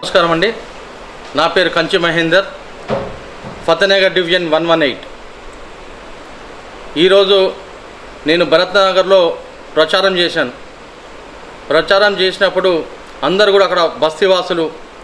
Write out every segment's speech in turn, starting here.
నమస్కారం అండి నా పేరు Kanchi Mahender Fatehnagar division one one eight ఈరోజు నేను భరత్ నగర్లో ప్రచారం చేశాను ప్రచారం చేసినప్పుడు అందరు కూడా అక్కడ బస్తీవాసులు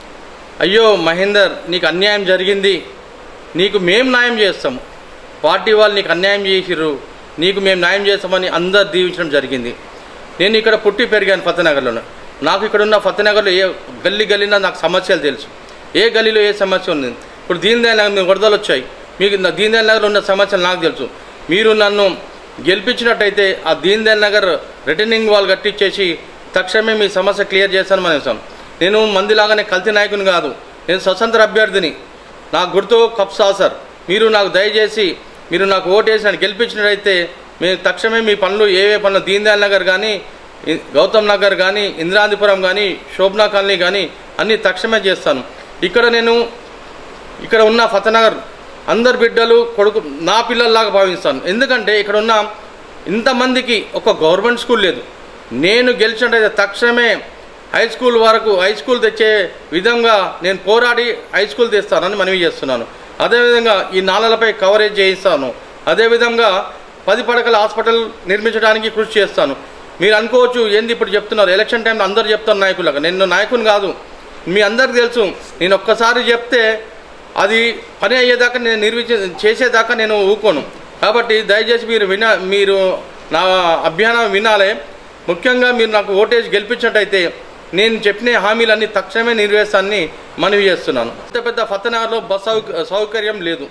అయ్యో మహేందర్ నీకు అన్యాయం జరిగింది నీకు మేము న్యాయం చేస్తాము పార్టీ వాళ్ళు నీకు అన్యాయం చేసిర్రు నీకు మేము న్యాయం చేస్తామని అందరు దీవించడం జరిగింది నేను ఇక్కడ పుట్టి పెరిగాను ఫతనగర్లో నాకు ఇక్కడ ఉన్న ఫతనగర్లో ఏ గల్లీ గల్లీనా నాకు సమస్యలు తెలుసు ఏ గల్లీలో ఏ సమస్య ఉంది ఇప్పుడు దీన్ దయాళ్ నగర్ వరదలు వచ్చాయి మీకు నా దీన్ దయాళ్ నగర్లో ఉన్న సమస్యలు నాకు తెలుసు మీరు నన్ను గెలిపించినట్టయితే ఆ దీన్ దయాళ్ నగర్ రిటర్నింగ్ వాల్ కట్టించేసి తక్షణమే మీ సమస్య క్లియర్ చేస్తాను మనం నేను మందిలాగానే కల్తీ నాయకుని కాదు నేను స్వతంత్ర అభ్యర్థిని నాకు గుర్తు కప్సా సార్ మీరు నాకు దయచేసి మీరు నాకు ఓటేసి నన్ను గెలిపించినట్టయితే మేము తక్షణమే మీ పనులు ఏవే పనులు దీన్ దయాళ్ నగర్ కానీ ఇ- గౌతమ్ నగర్ కానీ ఇంద్రాంతిపురం కానీ శోభనా కాలనీ కానీ అన్నీ తక్షణమే చేస్తాను ఇక్కడ నేను ఇక్కడ ఉన్న ఫతనగర్ అందరు బిడ్డలు కొడుకు నా పిల్లల్లాగా భావిస్తాను ఎందుకంటే ఇక్కడ ఉన్న ఇంతమందికి ఒక గవర్నమెంట్ స్కూల్ లేదు నేను గెలిచినట్టయితే తక్షణమే హై స్కూల్ వరకు హై స్కూల్ తెచ్చే విధంగా నేను పోరాడి హై స్కూల్ తెస్తానని మనవి చేస్తున్నాను అదేవిధంగా ఈ నాలలపై కవరేజ్ చేయిస్తాను అదేవిధంగా పది పడకల హాస్పిటల్ నిర్మించడానికి కృషి చేస్తాను మీరు అనుకోవచ్చు ఏంది ఇప్పుడు చెప్తున్నారు ఎలక్షన్ టైంలో అందరు చెప్తారు నాయకులకు నేను నాయకుని కాదు మీ అందరికి తెలుసు నేను ఒక్కసారి చెప్తే అది పని అయ్యేదాకా నేను నిర్మించ చేసేదాకా నేను ఊకోను కాబట్టి దయచేసి మీరు విన మీరు నా అభియానం వినాలే ముఖ్యంగా మీరు నాకు ఓటేజ్ గెలిపించినట్టయితే నేను చెప్పిన హామీలన్నీ తక్షణమే నెరవేర్చాలని మనవి చేస్తున్నాను పెద్ద పెద్ద ఫతనగర్లో బస్ సౌక సౌకర్యం లేదు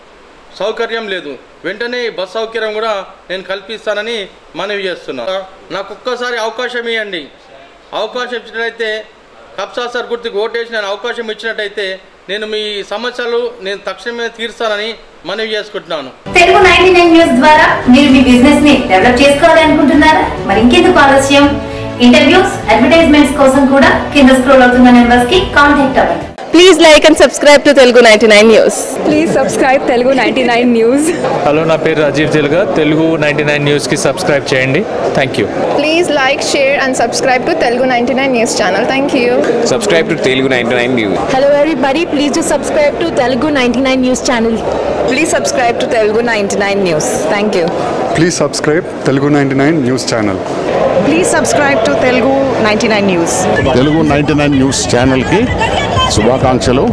సౌకర్యం లేదు వెంటనే ఈ బస్ సౌకర్యం కూడా నేను కల్పిస్తానని మనవి చేస్తున్నాను నాకు ఒక్కసారి అవకాశం ఇవ్వండి అవకాశం ఇచ్చినట్టయితే కప్సా సార్ గుర్తుకు ఓటేసి నేను అవకాశం ఇచ్చినట్టయితే నేను మీ సమస్యలు నేను తక్షణమే తీరుస్తానని మనవి చేసుకుంటున్నాను తెలుగు నైన్టీ నైన్ న్యూస్ ద్వారా మీరు మీ బిజినెస్ ని డెవలప్ చేసుకోవాలి అనుకుంటున్నారా మరి ఇంకెందుకు ఆలస్యం ఇంటర్వ్యూస్ అడ్వర్టైజ్మెంట్స్ కోసం కూడా కింద స్క్రోల్ అవుతున్న నెంబర్స్ కి కాంటాక్ట్ అవ్వండి Please like and subscribe to Telugu 99 News. Please subscribe Telugu ninety nine news hello నా పేరు రాజీవ్ తెలుగా తెలుగు నైంటీ నైన్ న్యూస్కి సబ్స్క్రైబ్ చేయండి thank you Please like, share, and subscribe to Telugu 99 News channel. Thank you. subscribe to Telugu 99 News. Hello everybody, please do subscribe to Telugu 99 News channel. Please subscribe to Telugu ninety nine news thank you please subscribe Telugu ninety nine news channel please subscribe to Telugu ninety nine news Telugu ninety nine news ఛానల్కి శుభాకాంక్షలు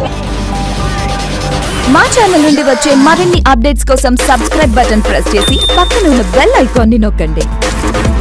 మా channel నుండి వచ్చే మరిన్ని updates కోసం subscribe button press చేసి పక్కన ఉన్న బెల్ ఐకాన్ ని నొక్కండి